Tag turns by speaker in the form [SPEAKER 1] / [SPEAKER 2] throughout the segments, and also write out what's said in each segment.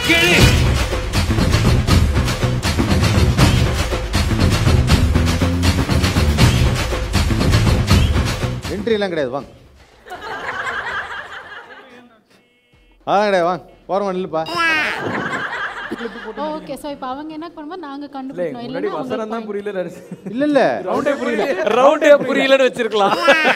[SPEAKER 1] கிழி
[SPEAKER 2] என்ட்ரி எல்லாம் கிடையாது வாங்க அதான் கிடையாது வாங்க போகிறோம் இல்லைப்பா
[SPEAKER 3] ஓகே ஸோ இப்போ அவங்க என்ன பண்ணுவோம் நாங்க
[SPEAKER 4] இல்ல
[SPEAKER 3] கண்டுபிடிக்கணும்
[SPEAKER 4] முன்னாடி
[SPEAKER 3] இல்லைன்னா
[SPEAKER 4] வசனம் தான்
[SPEAKER 3] அவங்க
[SPEAKER 4] புரியல நடிச்சு
[SPEAKER 2] இல்லை இல்லை
[SPEAKER 4] ரவுண்டே புரியல
[SPEAKER 5] ரவுண்டே புரியலன்னு வச்சிருக்கலாம்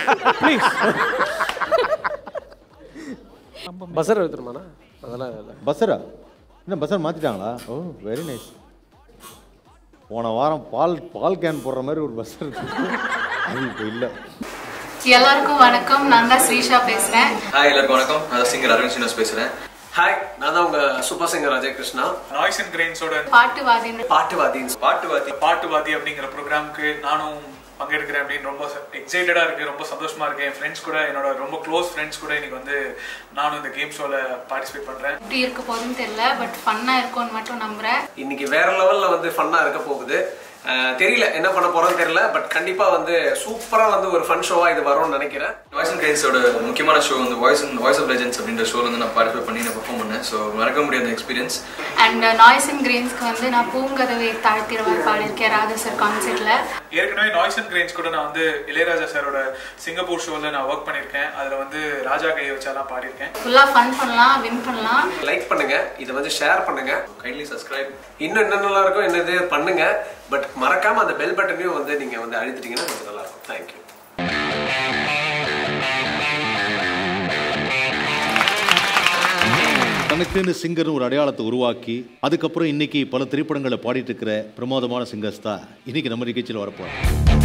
[SPEAKER 5] பசர் எடுத்துருமாண்ணா அதெல்லாம் இல்லை
[SPEAKER 2] பஸ்ஸரா என்ன பஸ்ஸர் மாற்றிட்டாங்களா ஓ வெரி நைஸ் போன வாரம் பால் பால் கேன் போடுற மாதிரி ஒரு பஸ் இருக்கு அது இப்போ இல்லை
[SPEAKER 6] எல்லாருக்கும் வணக்கம் நான் தான் ஸ்ரீஷா பேசுறேன்
[SPEAKER 7] ஹாய் எல்லாருக்கும் வணக்கம் நான் சிங்கர் அரவிந்த் ஸ்ரீனிவாஸ் பேசுறேன்
[SPEAKER 5] ஹாய் நான் தான் உங்க super singer Ajay Krishna
[SPEAKER 8] noise and கிரெயின்ஸோட
[SPEAKER 6] பாட்டுவாதின்னு
[SPEAKER 5] பாட்டுவாதின்னு
[SPEAKER 7] பாட்டுவாதி
[SPEAKER 8] பாட்டுவாதி அப்படிங்கிற ப்ரோக்ராம்க்கு நானும் பங்கெடுக்கிறேன் அப்படின்னு ரொம்ப எக்ஸைட்டடா இருக்கு ரொம்ப சந்தோஷமா இருக்கு என் ஃப்ரெண்ட்ஸ் கூட என்னோட ரொம்ப க்ளோஸ் ஃப்ரெண்ட்ஸ் கூட இன்னைக்கு வந்து நானும் இந்த கேம் ஷோல பார்ட்டிசிபேட் பண்றேன்
[SPEAKER 6] எப்படி இருக்க போகுதுன்னு தெரியல பட் ஃபன்னா இருக்கும்னு மட்டும் நம்புறேன்
[SPEAKER 5] இன்னைக்கு வேற லெவல்ல வந்து ஃபன்னா இருக்க போகுது அஹ், தெரியல என்ன பண்ண போறோம்னு தெரியல பட் கண்டிப்பா வந்து சூப்பரா வந்து ஒரு ஃபன் ஷோவா இது வரும்னு நினைக்கிறேன்
[SPEAKER 7] வாய்ஸ் அண்ட் கிரெயின்ஸோட முக்கியமான ஷோ வந்து voice and voice of legends அப்படின்ற ஷோல வந்து நான் பார்ட்டிசிபேட் பண்ணி நான் பெர்ஃபார்ம் பண்ணேன் ஸோ மறக்க முடியாத எக்ஸ்பீரியன்ஸ்
[SPEAKER 6] அண்ட் நாய்ஸ் அண்ட் கிரெயின்ஸ்க்கு வந்து நான் பூங்கதவை தாழ்த்திடுவார் பாடியிருக்கேன் ராதா சார் கான்செர்ட்ல
[SPEAKER 8] ஏற்கனவே நாய்ஸ் அண்ட் கிரெயின்ஸ் கூட நான் வந்து இளையராஜா சாரோட சிங்கப்பூர் ஷோல நான் ஒர்க் பண்ணியிருக்கேன் அதுல வந்து ராஜா கையை வச்சாலாம் பாடியிருக்கேன்
[SPEAKER 6] ஃபுல்லா ஃபன் பண்ணலாம் வின் பண்ணலாம்
[SPEAKER 5] லைக் பண்ணுங்க இதை வந்து ஷேர் பண்ணுங்க
[SPEAKER 7] கைண்ட்லி சப்ஸ்கிரைப்
[SPEAKER 5] இன்னும் என்னென்னலாம் இருக்கோ என்னது பண்ணுங்க பட் மறக்காம அந்த பெல் பட்டனையும் வந்து நீங்க வந்து அழுத்திட்டீங்கன்னா கொஞ்சம் நல்லா இருக்கும் தேங்க்யூ
[SPEAKER 2] தனக்குன்னு சிங்கர்னு ஒரு அடையாளத்தை உருவாக்கி அதுக்கப்புறம் இன்னைக்கு பல திரைப்படங்களை பாடிட்டு இருக்கிற பிரமாதமான சிங்கர்ஸ் தான் இன்னைக்கு நம்ம நிகழ்ச்சியில் வரப்போறோம்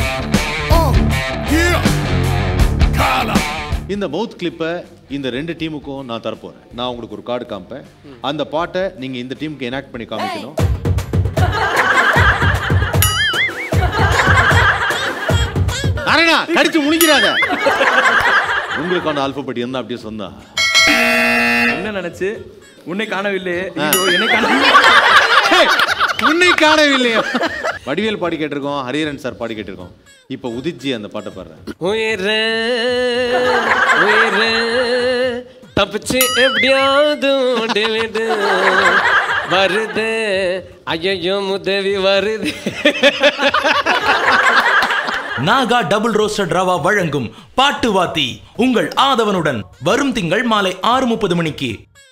[SPEAKER 2] இந்த மவுத் கிளிப்பை இந்த ரெண்டு டீமுக்கும் நான் தரப்போறேன் நான் உங்களுக்கு ஒரு கார்டு காமிப்பேன் அந்த பாட்டை நீங்க இந்த டீமுக்கு எனாக்ட் பண்ணி காமிக்கணும் அரணா கடிச்சு முழிக்கிறாங்க உங்களுக்கான ஆல்பபெட் என்ன அப்படியே சொன்னா
[SPEAKER 4] என்ன நினைச்சு உன்னை காணவில்லையே ஐயோ, என்னை காண
[SPEAKER 2] ஹேய், உன்னை காணவில்லையா வடிவேல் பாடி கேட்டிருக்கோம் ஹரிஹரன் சார் பாடி கேட்டிருக்கோம் இப்போ உதித்ஜி அந்த பாட்டை பாடுறேன்
[SPEAKER 5] உயிரே உயிரே தப்பிச்சு எப்படியாவது ஓடி விடு வருது ஐயோ உதவி வருது
[SPEAKER 1] நாகா டபுள் ரோஸ்டட் ரவா வழங்கும் பாட்டு வாத்தி உங்கள் ஆதவனுடன் வரும் திங்கள் மாலை ஆறு முப்பது மணிக்கு